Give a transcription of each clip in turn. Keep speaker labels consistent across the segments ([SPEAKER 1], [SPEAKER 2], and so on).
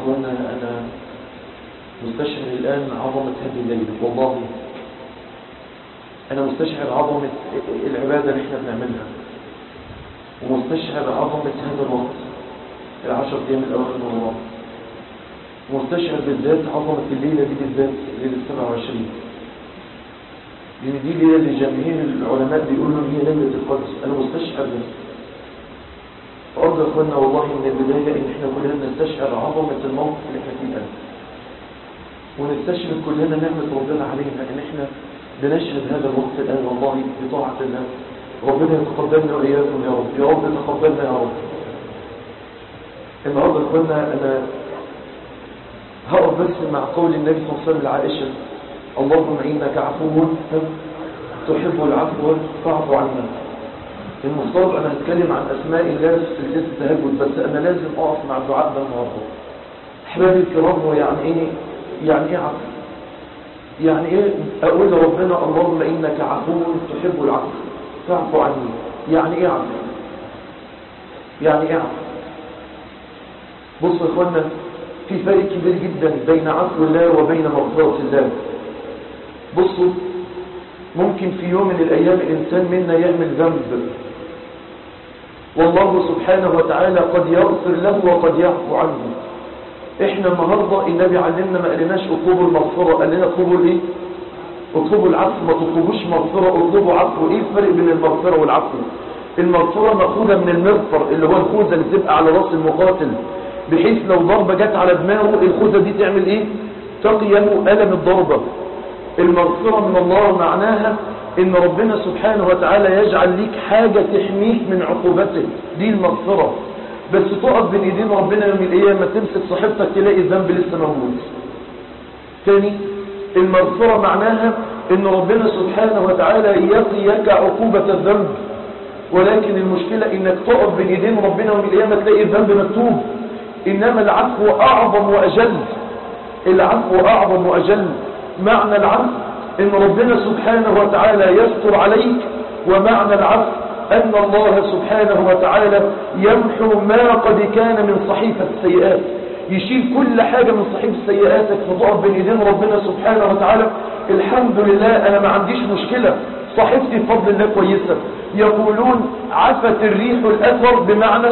[SPEAKER 1] اخوانا انا مستشعر الان عظمة هذه الليلة والله انا مستشعر عظمة العبادة اللي احنا بنعملها ومستشعر عظمة هذا الوقت العشر ايام الاواخر من رمضان مستشعر بالذات عظمة الليلة دي بالذات ليلة 27 لأن دي ليلة اللي جماهير العلماء بيقولوا هي ليلة القدس أنا مستشعر ده فأرجو يا أخوانا والله من البداية إن إحنا كلنا نستشعر عظمة الموقف اللي إحنا فيه الآن ونستشعر كلنا نعمة ربنا علينا إن إحنا بنشهد هذا الوقت الآن والله بطاعة الله ربنا يتقبلنا وإياكم يا رب يا رب تقبلنا يا رب النهارده يا أخوانا أنا هقف بس مع قول النبي صلى الله عليه وسلم لعائشة اللهم إنك عفو تحب العفو فاعف عنا المفترض أنا هتكلم عن أسماء الله في سلسلة التهجد بس أنا لازم أقف مع الدعاء ده النهارده أحبابي الكرام هو يعني إيه يعني إيه عفو يعني إيه أقول لربنا اللهم إنك عفو تحب العفو فاعف عني يعني إيه عفو يعني إيه عفو بصوا يا إخوانا في فرق كبير جدا بين عفو الله وبين مغفرة الله بصوا ممكن في يوم من الأيام الإنسان منا يعمل ذنب والله سبحانه وتعالى قد يغفر له وقد يعفو عنه احنا النهاردة النبي علمنا ما قالناش اطلبوا المغفرة قال لنا اطلبوا الايه اطلبوا العفو ما تطلبوش مغفرة اطلبوا عفو ايه الفرق بين المغفرة والعفو المغفرة مأخوذة من المغفر اللي هو الخوذة اللي تبقى على راس المقاتل بحيث لو ضربة جت على دماغه الخوذة دي تعمل ايه تقي له ألم الضربة المغفرة من الله معناها ان ربنا سبحانه وتعالى يجعل ليك حاجة تحميك من عقوبته دي المغفرة بس تقف بين ايدين ربنا يوم القيامة تمسك صاحبتك تلاقي الذنب لسه موجود تاني المغفرة معناها ان ربنا سبحانه وتعالى يقيك عقوبة الذنب ولكن المشكلة انك تقف بين ايدين ربنا يوم القيامة تلاقي الذنب مكتوب انما العفو اعظم واجل العفو اعظم واجل معنى العفو ان ربنا سبحانه وتعالى يستر عليك ومعنى العفو ان الله سبحانه وتعالى يمحو ما قد كان من صحيفة السيئات يشيل كل حاجة من صحيفة سيئاتك فتقف بين ايدين ربنا سبحانه وتعالى الحمد لله انا ما عنديش مشكلة صحيفتي بفضل الله كويسة يقولون عفت الريح الاثر بمعنى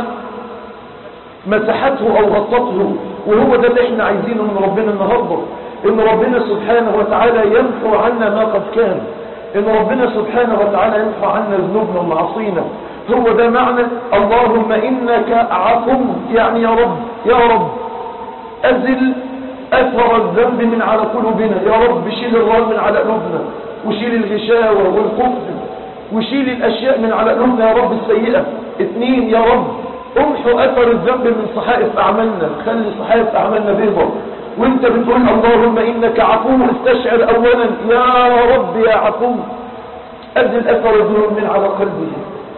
[SPEAKER 1] مسحته او غطته وهو ده اللي احنا عايزينه من ربنا النهارده ان ربنا سبحانه وتعالى يمحو عنا ما قد كان ان ربنا سبحانه وتعالى يمحو عنا ذنوبنا ومعاصينا هو ده معنى اللهم انك عفو يعني يا رب يا رب ازل اثر الذنب من على قلوبنا يا رب شيل الران من على قلوبنا وشيل الغشاوة والكفر وشيل الاشياء من على قلوبنا يا رب السيئة اثنين يا رب امحو اثر الذنب من صحائف اعمالنا خلي صحائف اعمالنا بيضة وانت بتقول اللهم انك عفو استشعر اولا يا رب يا عفو ازل اثر الذنوب من على قلبه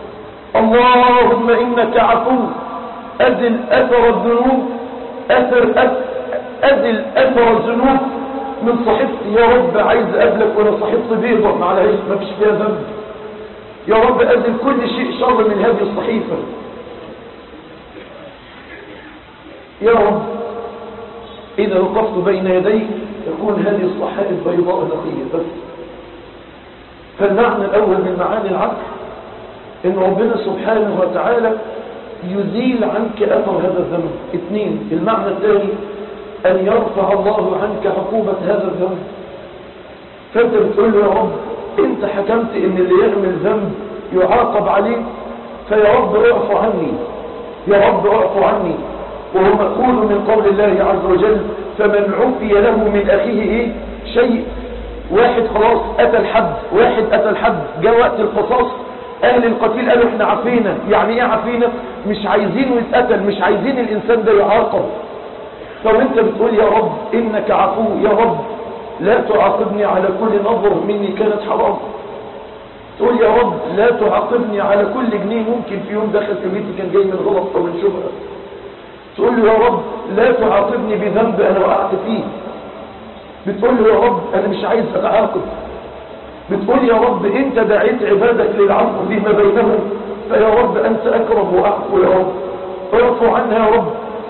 [SPEAKER 1] اللهم انك عفو ازل اثر الذنوب اثر ازل اثر الذنوب من صحيفتي يا رب عايز اقابلك وانا صحيفتي بيضة معلش ما فيش فيها ذنب يا رب ازل كل شيء شر من هذه الصحيفة يا رب إذا وقفت بين يديك تكون هذه الصحائف بيضاء نقية بس فالمعنى الأول من معاني العقل إن ربنا سبحانه وتعالى يزيل عنك أثر هذا الذنب اثنين المعنى الثاني أن يرفع الله عنك عقوبة هذا الذنب فأنت بتقول له يا رب أنت حكمت إن اللي يعمل ذنب يعاقب عليه فيا رب اعفو عني يا رب اعفو عني وهو مأخوذ من قول الله عز وجل فمن عفي له من أخيه إيه؟ شيء واحد خلاص أتى الحد واحد أتى الحد جاء وقت القصاص أهل القتيل قالوا احنا عفينا يعني ايه عفينا مش عايزينه يتقتل مش عايزين الإنسان ده يعاقب طب انت بتقول يا رب إنك عفو يا رب لا تعاقبني على كل نظر مني كانت حرام تقول يا رب لا تعاقبني على كل جنيه ممكن في يوم دخل في بيتي كان جاي من غلط أو من شبهة تقول له يا رب لا تعاقبني بذنب أنا وقعت فيه بتقول له يا رب أنا مش عايز أتعاقب بتقول يا رب أنت دعيت عبادك للعفو فيما بينهم فيا رب أنت أكرم وأعفو يا رب اعفو عنا يا رب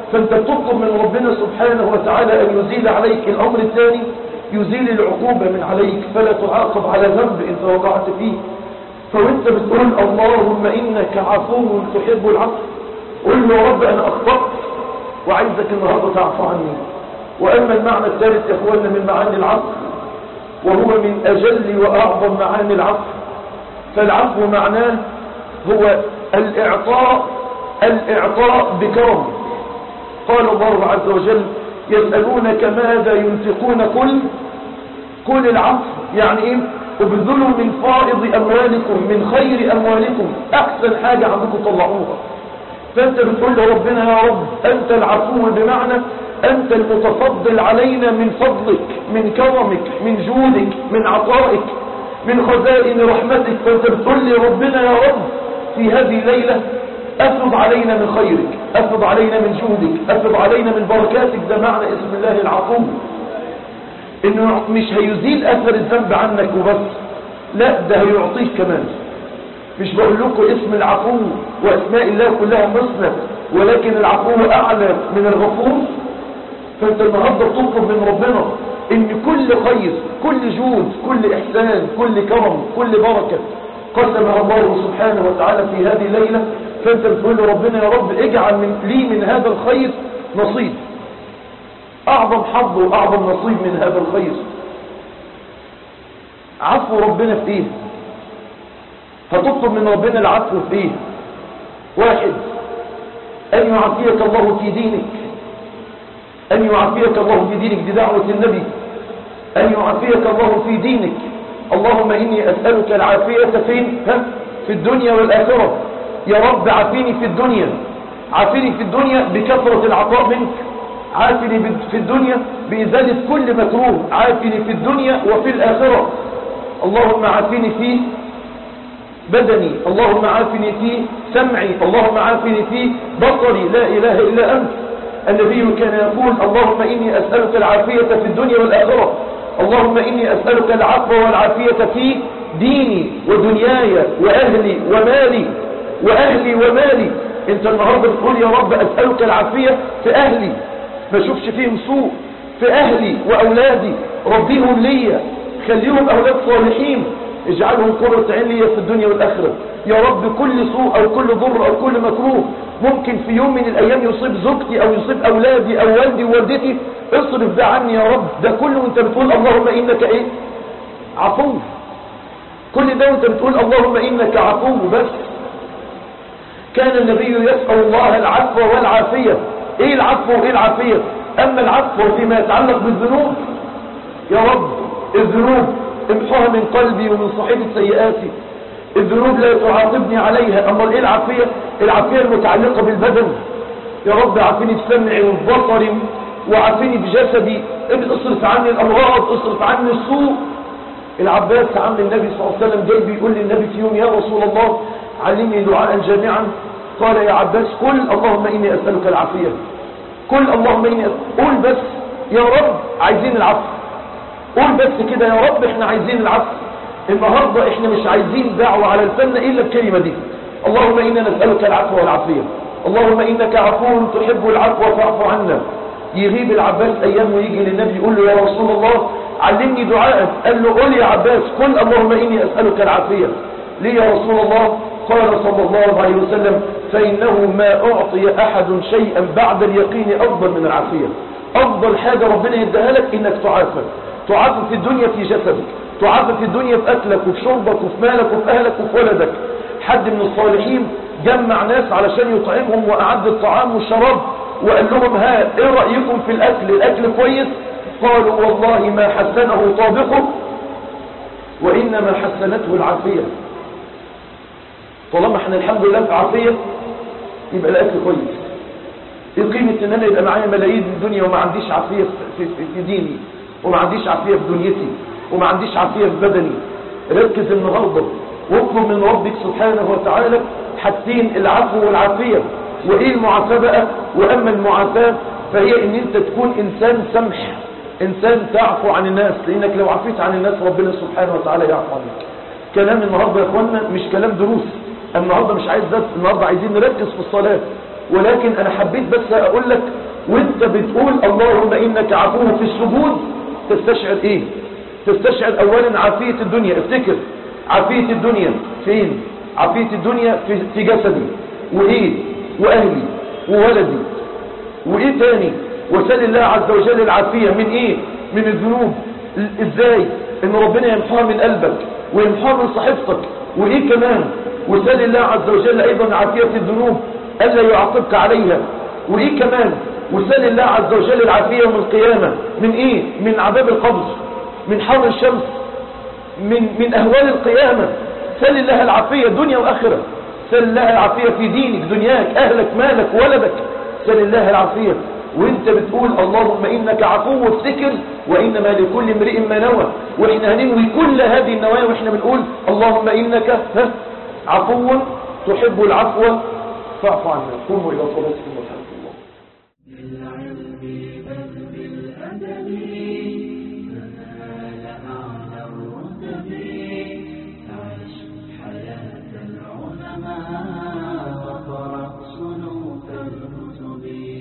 [SPEAKER 1] فانت بتطلب من ربنا سبحانه وتعالى ان يزيل عليك الامر الثاني يزيل العقوبة من عليك فلا تعاقب على ذنب انت وقعت فيه فوانت بتقول اللهم انك عفو تحب العفو قل له يا رب انا اخطأت وعايزك النهاردة تعفو عني واما المعنى الثالث يا اخواننا من معاني العفو وهو من اجل واعظم معاني العفو فالعفو معناه هو الاعطاء الاعطاء بكرم قال الله عز وجل يسألونك ماذا ينفقون كل كل العفو يعني ايه ابذلوا من فائض اموالكم من خير اموالكم احسن حاجة عندكم طلعوها فانت بتقول لربنا يا رب انت العفو بمعنى انت المتفضل علينا من فضلك من كرمك من جودك من عطائك من خزائن رحمتك فانت بتقول لي ربنا يا رب في هذه الليلة افرض علينا من خيرك افرض علينا من جودك افرض علينا من بركاتك ده معنى اسم الله العفو انه مش هيزيل اثر الذنب عنك وبس لا ده هيعطيك كمان مش بقول لكم اسم العفو واسماء الله كلها مثنى ولكن العفو اعلى من الغفور فانت النهارده بتطلب من ربنا ان كل خير كل جود كل احسان كل كرم كل بركه قسمها الله سبحانه وتعالى في هذه الليله فانت بتقول لربنا يا رب اجعل من لي من هذا الخير نصيب اعظم حظ واعظم نصيب من هذا الخير عفو ربنا في ايه هتطلب من ربنا العفو في ايه واحد ان يعافيك الله في دينك ان يعافيك الله في دينك دي دعوة النبي ان يعافيك الله في دينك اللهم اني اسألك العافية فين ها في الدنيا والاخرة يا رب عافيني في الدنيا عافيني في الدنيا بكثرة العطاء منك عافني في الدنيا بإزالة كل مكروه عافني في الدنيا وفي الآخرة اللهم عافني في بدني اللهم عافني في سمعي اللهم عافني في بصري لا إله إلا أنت النبي كان يقول اللهم إني أسألك العافية في الدنيا والآخرة اللهم إني أسألك العفو والعافية في ديني ودنياي وأهلي ومالي وأهلي ومالي انت النهاردة بتقول يا رب أسألك العافية في أهلي ما اشوفش فيهم سوء في أهلي وأولادي ربيهم ليا خليهم أولاد صالحين اجعلهم قرة عين ليا في الدنيا والآخرة يا رب كل سوء أو كل ضر أو كل مكروه ممكن في يوم من الأيام يصيب زوجتي أو يصيب أولادي أو والدي ووالدتي اصرف ده عني يا رب ده كله وانت بتقول اللهم إنك إيه عفو كل ده وانت بتقول اللهم إنك عفو بس كان النبي يسأل الله العفو والعافية ايه العفو وايه العافية اما العفو فيما يتعلق بالذنوب يا رب الذنوب امحوها من قلبي ومن صحيح سيئاتي الذنوب لا تعاقبني عليها اما ايه العافية العافية المتعلقة بالبدن يا رب عافيني بسمعي وبصري وعافيني بجسدي اصرف عني الامراض اصرف عني السوء العباس عم النبي صلى الله عليه وسلم جاي بيقول للنبي في يوم يا رسول الله علمني دعاء جامعا قال يا عباس قل اللهم إني أسألك العافية قل اللهم إني أسألك قول بس يا رب عايزين العفو قول بس كده يا رب احنا عايزين العفو النهاردة احنا مش عايزين دعوة على لساننا إلا الكلمة دي اللهم إنا نسألك العفو والعافية اللهم إنك عفو تحب العفو فاعف عنا يغيب العباس أيام ويجي للنبي يقول له يا رسول الله علمني دعاء قال له قل يا عباس قل اللهم إني أسألك العافية ليه يا رسول الله قال صلى الله عليه وسلم فإنه ما أعطي أحد شيئا بعد اليقين أفضل من العافية أفضل حاجة ربنا يديها لك إنك تعافى تعافى في الدنيا في جسدك تعافى في الدنيا في أكلك وفي شربك وفي مالك وفي أهلك وفي ولدك حد من الصالحين جمع ناس علشان يطعمهم وأعد الطعام والشراب وقال لهم ها ايه رأيكم في الأكل الأكل كويس قالوا والله ما حسنه طابقه وإنما حسنته العافية طالما احنا الحمد لله في عافية يبقى الأكل كويس ايه قيمة ان انا يبقى معايا ملايين في الدنيا وما عنديش عافية في, في, في ديني وما عنديش عافية في دنيتي وما عنديش عافية في بدني ركز النهاردة واطلب من ربك سبحانه وتعالى حاجتين العفو والعافية وايه المعافاة بقى واما المعافاة فهي ان انت تكون انسان سمح انسان تعفو عن الناس لانك لو عفيت عن الناس ربنا سبحانه وتعالى يعفو عنك كلام النهاردة يا اخوانا مش كلام دروس النهاردة مش عايز درس النهاردة عايزين نركز في الصلاة ولكن انا حبيت بس اقول لك وانت بتقول اللهم انك عفو في السجود تستشعر ايه تستشعر اولا عافية الدنيا افتكر عافية الدنيا فين عافية الدنيا في, في جسدي وايه واهلي وولدي وايه تاني وسال الله عز وجل العافية من ايه من الذنوب ازاي ان ربنا يمحوها من قلبك ويمحوها من صحيفتك وايه كمان وسال الله عز وجل ايضا عافية الذنوب الا يعاقبك عليها وايه كمان وسال الله عز وجل العافية يوم القيامة من ايه من عذاب القبر من حر الشمس من من اهوال القيامة سال الله العافية دنيا واخرة سال الله العافية في دينك دنياك اهلك مالك ولدك سال الله العافية وانت بتقول اللهم انك عفو افتكر وانما لكل امرئ ما نوى واحنا هننوي كل هذه النوايا واحنا بنقول اللهم انك عفو تحب العفو فاعف عنا قوموا الى صلاتكم